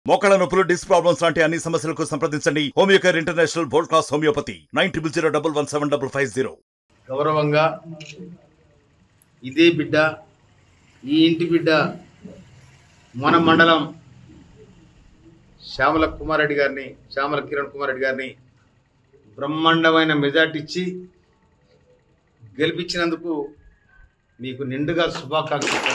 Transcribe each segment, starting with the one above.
మోకాళ్ళ నొప్పులు disc problems లాంటి అన్ని సమస్యలకు సంప్రదించండి Homeocare international world class homeopathy nine triple zero double one seven double five zero గౌరవంగా ఇదే బిడ్డ ఈ ఇంటి బిడ్డ మన మండలం శ్యామల కుమారెడ్డి గారిని శ్యామల కిరణ్ కుమార్ రెడ్డి గారిని బ్రహ్మాండమైన మెజార్టీ ఇచ్చి గెలిపించినందుకు మీకు నిండుగా శుభాకాంక్షలు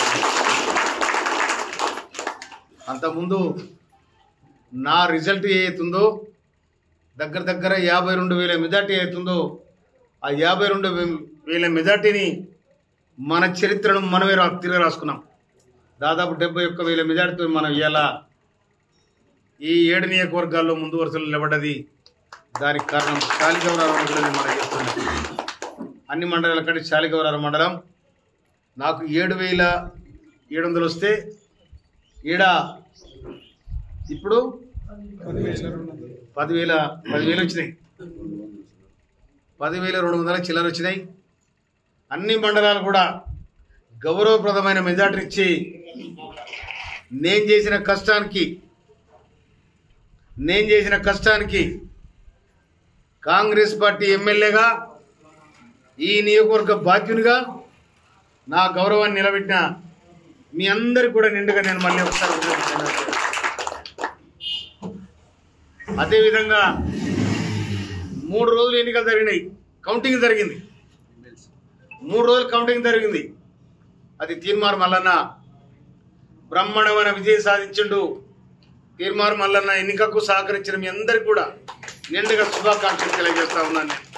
అంతకుముందు నా రిజల్ట్ ఏతుందో దగ్గర దగ్గర యాభై రెండు వేల మెజార్టీ అవుతుందో ఆ యాభై రెండు వేల మెజార్టీని మన చరిత్రను మనమే రా తిరగ రాసుకున్నాం దాదాపు డెబ్బై ఒక్క వేల మెజార్టీతో మనం ఇవాళ ఈ ఏడు నియోజకవర్గాల్లో ముందు వరుసలో నిలబడ్డది దానికి కారణం శాలిగౌరవం కూడా నేను మనం చేస్తున్నాం అన్ని మండలాల కంటే శాలిగౌరవ మండలం నాకు ఏడు వేల ఏడు వందలు వస్తే ఈడ ఇప్పుడు పదివేల పదివేలు వచ్చినాయి పదివేల రెండు వందల చిల్లర వచ్చినాయి అన్ని మండలాలు కూడా గౌరవప్రదమైన మెజార్టీ ఇచ్చి నేను చేసిన కష్టానికి నేను చేసిన కష్టానికి కాంగ్రెస్ పార్టీ ఎమ్మెల్యేగా ఈ నియోజకవర్గ బాధ్యునిగా నా గౌరవాన్ని నిలబెట్టిన మీ అందరికి కూడా నిండుగా నేను మళ్ళీ ఒకసారి ఉపయోగిస్తున్నాను. అదేవిధంగా మూడు రోజులు ఎన్నికలు జరిగినాయి కౌంటింగ్ జరిగింది మూడు రోజులు కౌంటింగ్ జరిగింది అది తీర్మార్ మల్లన్న బ్రహ్మాండమైన విజయం సాధించిండు తీర్మార్ మల్లన్న ఎన్నికకు సహకరించిన మీ అందరికి కూడా నిండుగా శుభాకాంక్షలు తెలియజేస్తా ఉన్నాను నేను.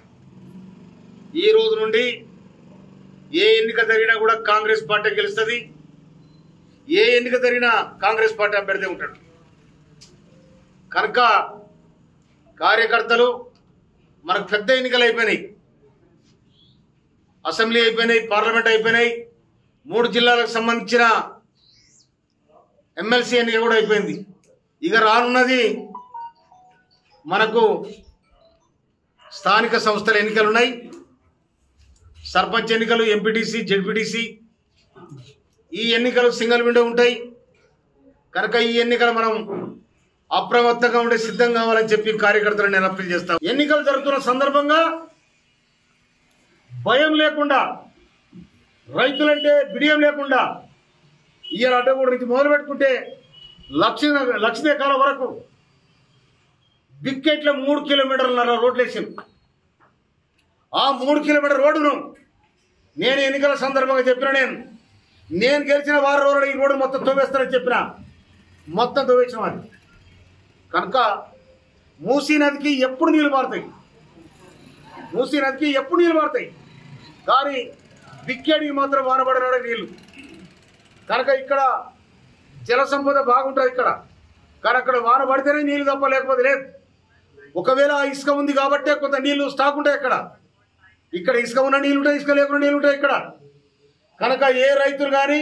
ఈ రోజు నుండి ఏ ఎన్నిక జరిగినా కూడా కాంగ్రెస్ పార్టీ గెలుస్తుంది ఏ ఎన్నిక జరిగినా కాంగ్రెస్ పార్టీ అభ్యర్థి ఉంటాడు కనుక కార్యకర్తలు మనకు పెద్ద ఎన్నికలు అయిపోయినాయి అసెంబ్లీ అయిపోయినాయి పార్లమెంట్ అయిపోయినాయి మూడు జిల్లాలకు సంబంధించిన ఎమ్మెల్సీ ఎన్నిక కూడా అయిపోయింది ఇక రానున్నది మనకు స్థానిక సంస్థల ఎన్నికలు ఉన్నాయి సర్పంచ్ ఎన్నికలు ఎంపీటీసీ జెడ్పీటీసీ ఈ ఎన్నికలు సింగిల్ విండో ఉంటాయి కనుక ఈ ఎన్నికలు మనం అప్రమత్తంగా ఉండే సిద్ధం కావాలని చెప్పి కార్యకర్తలను నేను అప్పీల్ చేస్తాం ఎన్నికలు జరుగుతున్న సందర్భంగా భయం లేకుండా రైతులంటే బిడియం లేకుండా ఇవాళ అడ్డగూడ నుంచి మొదలు పెట్టుకుంటే లక్ష లక్ష కాలం వరకు బిక్కెట్ల మూడు కిలోమీటర్ల రోడ్లు వేసాం ఆ మూడు కిలోమీటర్ రోడ్డును నేను ఎన్నికల సందర్భంగా చెప్పిన నేను నేను గెలిచిన వారం రోజులు ఈ రోడ్డు మొత్తం తవ్వేస్తానని చెప్పిన మొత్తం తవ్వేసిన అది కనుక మూసీ నదికి ఎప్పుడు నీళ్ళు మారుతాయి మూసీ నదికి ఎప్పుడు నీళ్ళు మారుతాయి కానీ బిక్కేడికి మాత్రం వానబడినాడే నీళ్ళు కనుక ఇక్కడ జల సంపద బాగుంటుంది ఇక్కడ కానీ అక్కడ వాన పడితేనే నీళ్ళు తప్ప లేకపోతే లేదు ఒకవేళ ఆ ఇసుక ఉంది కాబట్టే కొంత నీళ్లు స్టాక్ ఉంటాయి ఇక్కడ ఇక్కడ ఇసుక ఉన్న నీళ్ళు ఉంటాయి ఇసుక లేకుండా నీళ్ళు ఉంటాయి ఇక్కడ కనుక ఏ రైతులు కానీ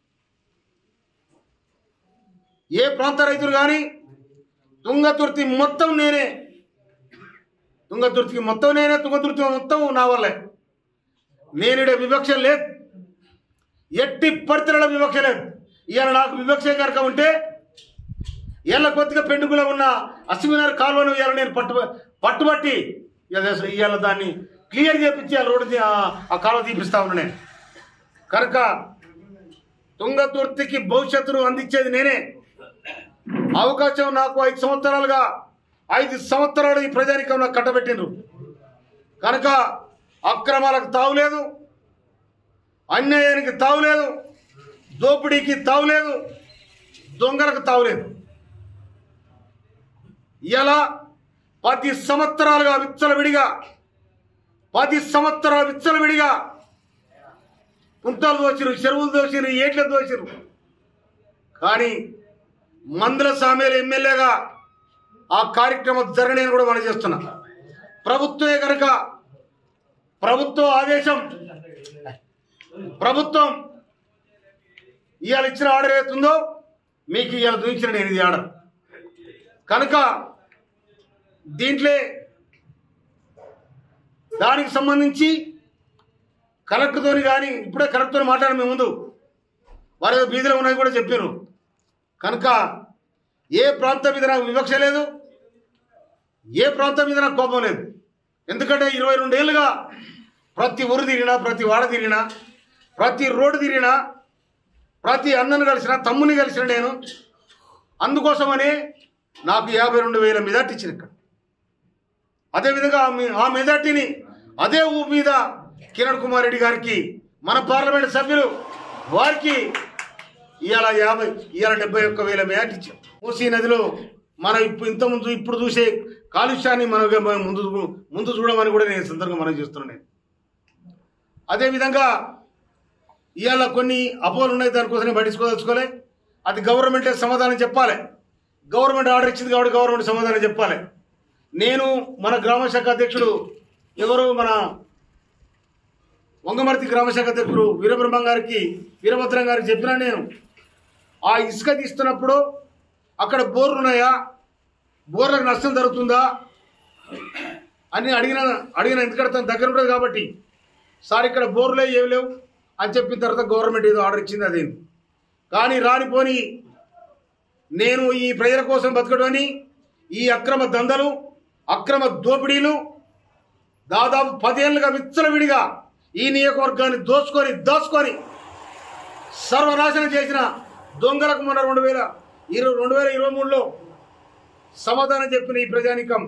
ఏ ప్రాంత రైతులు కానీ తుంగతుర్తి మొత్తం నేనే తుంగతుర్తికి మొత్తం నేనే తుంగతుర్తి మొత్తం నా వల్లే నేనుడే వివక్ష లేదు ఎట్టి పరితల వివక్ష లేదు ఇవాళ నాకు వివక్ష కనుక ఉంటే ఇవాళ కొద్దిగా పెండుగులో ఉన్న అశ్వినార్ కాలువను ఇవాళ నేను పట్టు పట్టుబట్టి ఇవాళ దాన్ని క్లియర్ చేపించి ఆ రోడ్డు తీ- ఆ- ఆ కాలువ తీపిస్తా ఉన్నా నేను కనుక తుంగతుర్తికి భవిష్యత్తును అందించేది నేనే అవకాశం నాకు ఐదు సంవత్సరాలుగా ఐదు సంవత్సరాలు ఈ ప్రజానికం నాకు కట్టబెట్టిండ్రు కనుక అక్రమాలకు తావులేదు అన్యాయానికి తావులేదు దోపిడీకి తావులేదు దొంగలకు తావులేదు ఇలా పది సంవత్సరాలుగా విచ్చలవిడిగా పది సంవత్సరాలు విచ్చలవిడిగా కుంటాలు దోచిరు చెరువులు దోచిరు ఏట్ల దోచిరు కానీ మందుల సామేలు ఎమ్మెల్యేగా ఆ కార్యక్రమం జరగలేని కూడా మనం చేస్తున్నా ప్రభుత్వమే కనుక ప్రభుత్వ ఆదేశం ప్రభుత్వం ఇవాళ ఇచ్చిన ఆర్డర్ ఏతుందో మీకు ఇవాళ చూపించిన నేను ఇది ఆర్డర్ కనుక దీంట్లో దానికి సంబంధించి కలెక్టర్తోని కానీ ఇప్పుడే కలెక్టర్తో మాట్లాడారు మీ ముందు వారు ఏదో బీదిలో ఉన్నది కూడా చెప్పారు కనుక ఏ ప్రాంతం మీద నాకు వివక్ష లేదు ఏ ప్రాంతం మీద నాకు కోపం లేదు ఎందుకంటే ఇరవై రెండేళ్ళుగా ప్రతి ఊరు తిరిగినా ప్రతి వాడ తిరిగినా ప్రతి రోడ్డు తిరిగినా ప్రతి అన్నను కలిసిన తమ్ముని కలిసిన నేను అందుకోసమని నాకు యాభై రెండు వేల మెజార్టీ ఇచ్చిన ఇక్కడ అదేవిధంగా ఆ మీ- ఆ మెజార్టీని అదే ఊ మీద కిరణ్ కుమార్ రెడ్డి గారికి మన పార్లమెంట్ సభ్యులు వారికి ఇవాళ యాభై ఇవాళ డెబ్బై ఒక్క వేల మెజార్టీ ఇచ్చాం మూసీ నదిలో మన ఇప్పుడు ఇంత ముందు ఇప్పుడు చూసే కాలుష్యాన్ని మనగా మనం ముందు చూ- ముందు చూడమని కూడా నేను ఈ సందర్భంగా మనం చేస్తున్నాను నేను అదేవిధంగా ఇవాళ కొన్ని అపోలు ఉన్నాయి దానికోసం పట్టించుకోదలుచుకోలే అది గవర్నమెంటే సమాధానం చెప్పాలి గవర్నమెంట్ ఆర్డర్ ఇచ్చింది కాబట్టి గవర్నమెంట్ సమాధానం చెప్పాలి నేను మన గ్రామ శాఖ అధ్యక్షుడు ఎవరు మన వంగమర్తి గ్రామ శాఖ అధ్యక్షుడు వీరబ్రహ్మం గారికి వీరభద్రం గారికి చెప్పినా నేను ఆ ఇసుక తీస్తున్నప్పుడు అక్కడ బోర్లు ఉన్నాయా బోర్లకు నష్టం జరుగుతుందా అని అడిగిన అడిగిన ఎందుకంటే తన దగ్గర ఉంటుంది కాబట్టి సార్ ఇక్కడ బోర్లే ఏమి లేవు అని చెప్పిన తర్వాత గవర్నమెంట్ ఏదో ఆర్డర్ ఇచ్చింది అదేంటి కానీ రానిపోని నేను ఈ ప్రజల కోసం బతకడమని ఈ అక్రమ దందలు అక్రమ దోపిడీలు దాదాపు పదేళ్లుగా విచ్చలవిడిగా ఈ నియోజకవర్గాన్ని దోచుకొని దోచుకొని సర్వనాశనం చేసిన దొంగలకు మొన్న రెండు వేల ఇరవై రెండు వేల ఇరవై మూడులో సమాధానం చెప్పిన ఈ ప్రజానికం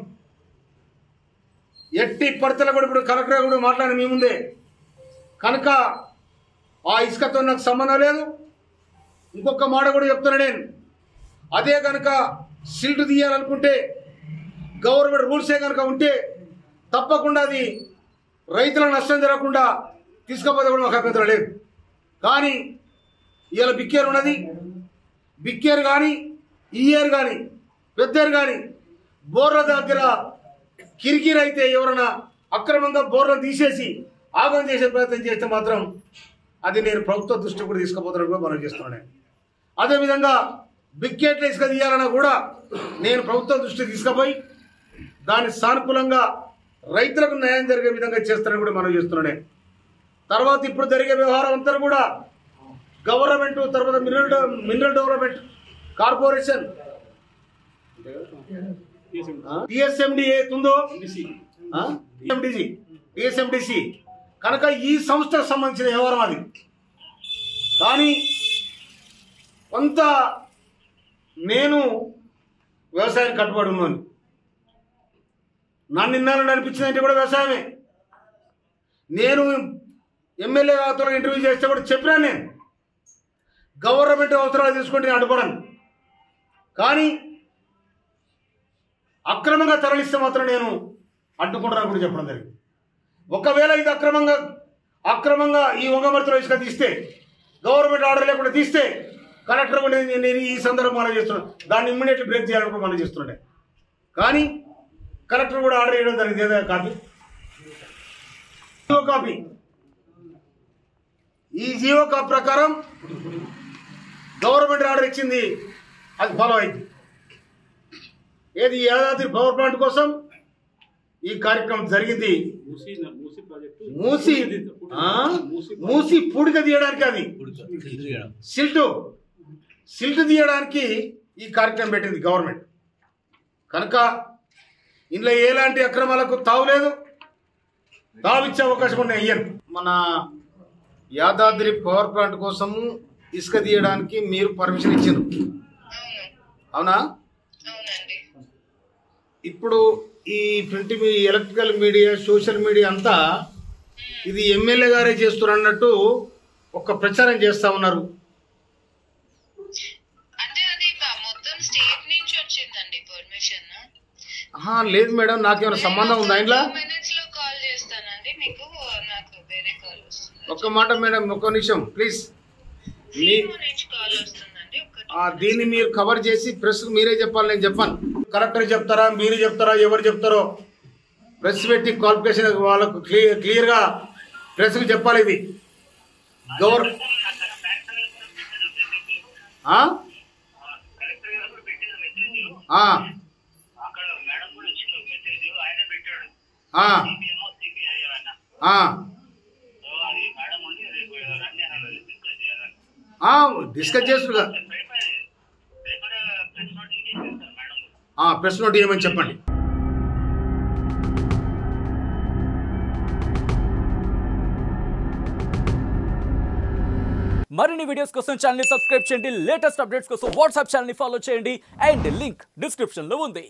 ఎట్టి పరిస్థితుల్లో కూడా ఇప్పుడు కలెక్టర్ కూడా మాట్లాడిన మీ ముందే కనుక ఆ ఇసుకతో నాకు సంబంధం లేదు ఇంకొక మాట కూడా చెప్తున్నా నేను అదే కనుక సిల్ట్ తీయాలనుకుంటే గవర్నమెంట్ రూల్సే కనుక ఉంటే తప్పకుండా అది రైతులకు నష్టం జరగకుండా తీసుకపోతే కూడా మాకు అభ్యంతరం లేదు కానీ ఇవాళ బిక్కేరు ఉన్నది బిక్కేరు కానీ ఈ ఇయర్ కానీ పెద్దేరు కానీ బోర్ల దగ్గర కిరికిరి అయితే ఎవరైనా అక్రమంగా బోర్లను తీసేసి ఆగం చేసే ప్రయత్నం చేస్తే మాత్రం అది నేను ప్రభుత్వ దృష్టి కూడా తీసుకుపోతాను కూడా మనం చేస్తున్నాను నేను. అదేవిధంగా బిక్కెట్లు ఇసుక తీయాలన్నా కూడా నేను ప్రభుత్వ దృష్టికి తీసుకుపోయి దాన్ని సానుకూలంగా రైతులకు న్యాయం జరిగే విధంగా చేస్తానని కూడా మనం చేస్తున్నాను నేను. తర్వాత ఇప్పుడు జరిగే వ్యవహారం అంతా కూడా గవర్నమెంట్ తర్వాత mineral dev- mineral development corporation TSMD ఏతుందో టిఎండిసి టిఎస్ఎండిసి కనుక ఈ సంస్థకు సంబంధించిన వ్యవహారం అది కానీ కొంత నేను వ్యవసాయానికి కట్టుబడి ఉన్నాను నన్ను ఇన్నాళ్ళు అనిపించిందంటే కూడా వ్యవసాయమే నేను ఎమ్మెల్యే గారితో ఇంటర్వ్యూ చేస్తే కూడా చెప్పినా నేను గవర్నమెంట్ అవసరాలు తీసుకుంటే నేను అడ్డుపడను కానీ అక్రమంగా తరలిస్తే మాత్రం నేను అడ్డుకుంటానని కూడా చెప్పడం జరిగింది ఒకవేళ ఇది అక్రమంగా అక్రమంగా ఈ వంగమర్తిలో ఇసుక తీస్తే గవర్నమెంట్ ఆర్డర్ లేకుండా తీస్తే కలెక్టర్ కూడా నేను నేను ఈ సందర్భం మనం చేస్తున్నాను దాన్ని ఇమ్మీడియట్లీ బ్రేక్ చేయాలని కూడా మనం చేస్తుండే కానీ కలెక్టర్ కూడా ఆర్డర్ చేయడం జరిగింది ఏదో కాపీ జీవో కాపీ ఈ జీవో కాపీ ప్రకారం గవర్నమెంట్ ఆర్డర్ ఇచ్చింది అది ఫాలో అయింది ఏది యాదాద్రి పవర్ ప్లాంట్ కోసం ఈ కార్యక్రమం జరిగింది మూసీ మూసీ ప్రాజెక్టు మూసి ఆ? మూసి పూడిక తీయడానికి అది సిల్ట్ సిల్ట్ తీయడానికి ఈ కార్యక్రమం పెట్టింది గవర్నమెంట్ కనుక ఇందులో ఎలాంటి అక్రమాలకు తావులేదు తావిచ్చే అవకాశం ఉన్నాయి అయ్యను మన యాదాద్రి పవర్ ప్లాంట్ కోసము ఇసుక తీయడానికి మీరు పర్మిషన్ ఇచ్చారు అవునా అవునండి ఇప్పుడు ఈ ప్రింట్ మీ ఎలక్ట్రికల్ మీడియా సోషల్ మీడియా అంతా ఇది ఎమ్మెల్యే గారే చేస్తున్నారు అన్నట్టు ఒక ప్రచారం చేస్తా ఉన్నారు అంటే అది ప- మొత్తం స్టేట్ నుంచి వచ్చిందండి పర్మిషన్ ఆహా, లేదు మేడం నాకేమైనా సంబంధం ఉందా ఇంట్లో మినిట్స్ లో కాల్ చేస్తానండి మీకు నాకు వేరే కాల్ వస్తుంది ఒక్క మాట మేడం ఒక్క నిమిషం ప్లీజ్ మీ సీఎంఓ నుంచి కాల్ వస్తుందండి ఒక ఆ, దీన్ని మీరు కవర్ చేసి ప్రెస్ మీరే చెప్పాలి నేను చెప్పాను కలెక్టర్ చెప్తారా మీరు చెప్తారా ఎవరు చెప్తారో ప్రెస్ పెట్టి క్వాలిఫికేషన్ వాళ్ళకు క్లియర్ క్లియర్గా ప్రెస్కి చెప్పాలి ఇది గవర్ ఆ? ఆ, అక్కడ మేడం కూడా వచ్చింది ఒక మెసేజ్ ఆయన పెట్టాడు ఆ, సిపిఎంఓ సిపిఐ అన్న ఆ. సో అది మేడం ఉంది రేపు రండి అన్నది డిస్కస్ చేయాలని ఆ, డిస్కస్ చేస్తుగా పేపర్ పేపర్ ప్రెస్ నోట్ ఆ ప్రెస్ నోట్ ఇవ్వమని చెప్పండి మరిన్ని వీడియోస్ కోసం ఛానల్ సబ్స్క్రైబ్ చేయండి లేటెస్ట్ అప్డేట్స్ కోసం వాట్సాప్ ఛానల్ ఫాలో చేయండి అండ్ లింక్ డిస్క్రిప్షన్ లో ఉంది